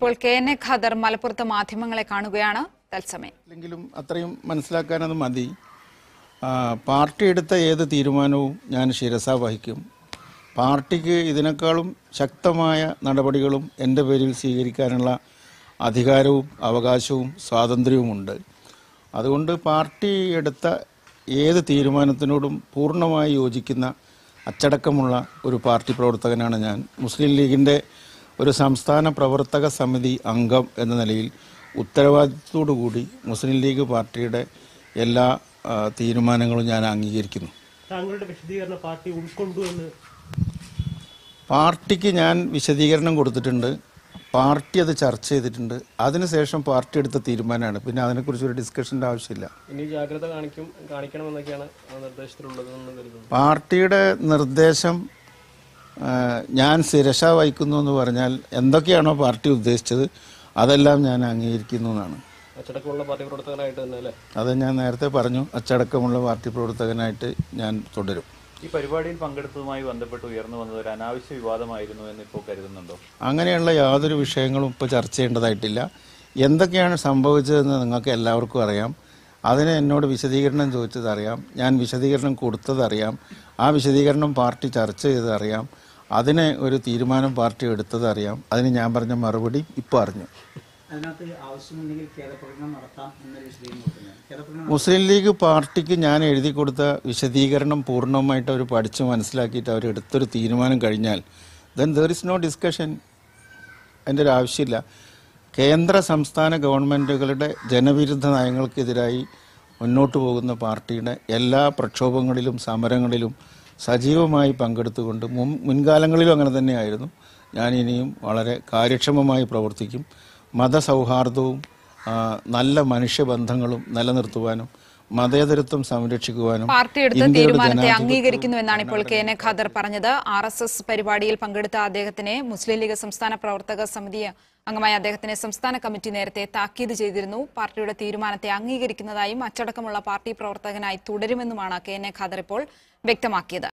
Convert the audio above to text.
ഇപ്പോൾ K N A ഖദർ മലപ്പുറത്ത് മാധ്യമങ്ങളെ കാണുകയാണ് തത്സമയം അല്ലെങ്കിലും അത്രയും മനസ്സിലാക്കാനത് മതി ആ, പാർട്ടി എടുത്ത ഏത് തീരുമാനവും ഞാൻ ശിരസ വഹിക്കും പാർട്ടിക്ക് ഇതിനേക്കാളും ശക്തമായ നടപടികളും എൻ്റെ പേരിൽ സ്വീകരിക്കാനുള്ള അധികാരവും അവകാശവും സ്വാതന്ത്ര്യവുമുണ്ട് അതുകൊണ്ട് പാർട്ടി എടുത്ത ഏത് തീരുമാനത്തിനോടും പൂർണ്ണമായി യോജിക്കുന്ന അച്ചടക്കമുള്ള ഒരു പാർട്ടി പ്രവർത്തകനാണ് ഞാൻ മുസ്ലിം ലീഗിൻ്റെ ഒരു സംസ്ഥാന പ്രവർത്തക സമിതി അംഗം എന്ന നിലയിൽ ഉത്തരവാദിത്തത്തോടു കൂടി മുസ്ലിം ലീഗ് പാർട്ടിയുടെ എല്ലാ ആ, തീരുമാനങ്ങളും ഞാൻ അംഗീകരിക്കുന്നു താങ്കളുടെ വിശദീകരണം പാർട്ടി ഉൾക്കൊണ്ടു എന്ന് പാർട്ടിക്ക് ഞാൻ വിശദീകരണം കൊടുത്തിട്ടുണ്ട് പാർട്ടി അത് ചർച്ച ചെയ്തിട്ടുണ്ട് അതിനുശേഷം പാർട്ടി എടുത്ത തീരുമാനമാണ് പിന്നെ അതിനെക്കുറിച്ച് ഒരു ഡിസ്കഷൻ്റെ ആവശ്യമില്ല ഇനി ജാഗ്രത കാണിക്കും കാണിക്കണമെന്നൊക്കെയാണ് ആ നിർദ്ദേശത്തിലുള്ളതെന്ന് കരുതുന്നു പാർട്ടിയുടെ നിർദ്ദേശം ആ, ഞാൻ ശിരശ വഹിക്കുന്നു എന്ന് പറഞ്ഞാൽ എന്തൊക്കെയാണോ പാർട്ടി ഉദ്ദേശിച്ചത് അതെല്ലാം ഞാൻ അംഗീകരിക്കുന്നു എന്നാണ് അച്ചടക്കമുള്ള പാർട്ടി പ്രവർത്തകനായിട്ട് തന്നെ അല്ലേ അത് ഞാൻ നേരത്തെ പറഞ്ഞു അച്ചടക്കമുള്ള പാർട്ടി പ്രവർത്തകനായിട്ട് ഞാൻ തുടരും ഈ പരിപാടിയിൽ പങ്കെടുത്തതുമായി ബന്ധപ്പെട്ട് ഉയർന്നു വന്നത് ഒരു അനാവശ്യ വിവാദമായിരുന്നു എന്ന് ഇപ്പോൾ കരുതുന്നുണ്ടോ അങ്ങനെയുള്ള യാതൊരു വിഷയങ്ങളും ഇപ്പോൾ ചർച്ച ചെയ്യേണ്ടതായിട്ടില്ല എന്തൊക്കെയാണ് സംഭവിച്ചതെന്ന് നിങ്ങൾക്ക് എല്ലാവർക്കും അറിയാം അതിന് എന്നോട് വിശദീകരണം ചോദിച്ചത് അറിയാം ഞാൻ വിശദീകരണം കൊടുത്തത് അറിയാം ആ വിശദീകരണം പാർട്ടി ചർച്ച ചെയ്തത് അറിയാം അതിന് ഒരു തീരുമാനം പാർട്ടി എടുത്തത് അറിയാം അതിന് ഞാൻ പറഞ്ഞ മറുപടി ഇപ്പോൾ അറിഞ്ഞു അതിനകത്ത് ആവശ്യമുണ്ടെങ്കിൽ ഖേദപ്രകടനം നടത്താം എന്നൊരു വിശദീകരണം കൊടുക്കുന്നത് ഖേദപ്രകടനം മുസ്ലിം ലീഗ് പാർട്ടിക്ക് ഞാൻ എഴുതി കൊടുത്ത വിശദീകരണം പൂർണ്ണമായിട്ട് അവർ പഠിച്ച് മനസ്സിലാക്കിയിട്ട് അവർ എടുത്തൊരു തീരുമാനം കഴിഞ്ഞാൽ then there is no discussion അതിൻ്റെ ഒരു ആവശ്യമില്ല കേന്ദ്ര സംസ്ഥാന ഗവൺമെൻറ്റുകളുടെ ജനവിരുദ്ധ നയങ്ങൾക്കെതിരായി മുന്നോട്ട് പോകുന്ന പാർട്ടിയുടെ എല്ലാ പ്രക്ഷോഭങ്ങളിലും സമരങ്ങളിലും സജീവമായി പങ്കെടുത്തുകൊണ്ട് മുൻ മുൻകാലങ്ങളിലും അങ്ങനെ തന്നെയായിരുന്നു ഞാൻ ഇനിയും വളരെ കാര്യക്ഷമമായി പ്രവർത്തിക്കും മതസൗഹാർദ്ദവും ആ, നല്ല മനുഷ്യബന്ധങ്ങളും നിലനിർത്തുവാനും മതേതരത്വം സംരക്ഷിക്കുവാനും പാർട്ടി എടുത്ത ഇന്ത്യയുടെ തീരുമാനത്തെ ജനാധിപത്യ അംഗീകരിക്കുന്നുവെന്നാണ് ഇപ്പോൾ കെ എൻ എ ഖാദർ പറഞ്ഞത് ആർ എസ് എസ് പരിപാടിയിൽ പങ്കെടുത്ത അദ്ദേഹത്തിനെ മുസ്ലിം ലീഗ് സംസ്ഥാന പ്രവർത്തക സമിതി അംഗമായ അദ്ദേഹത്തിനെ സംസ്ഥാന കമ്മിറ്റി നേരത്തെ താക്കീത് ചെയ്തിരുന്നു പാർട്ടിയുടെ തീരുമാനത്തെ അംഗീകരിക്കുന്നതായും അച്ചടക്കമുള്ള പാർട്ടി പ്രവർത്തകനായി തുടരുമെന്നുമാണ് കെ എൻ എ ഖാദർ ഇപ്പോൾ വ്യക്തമാക്കിയത്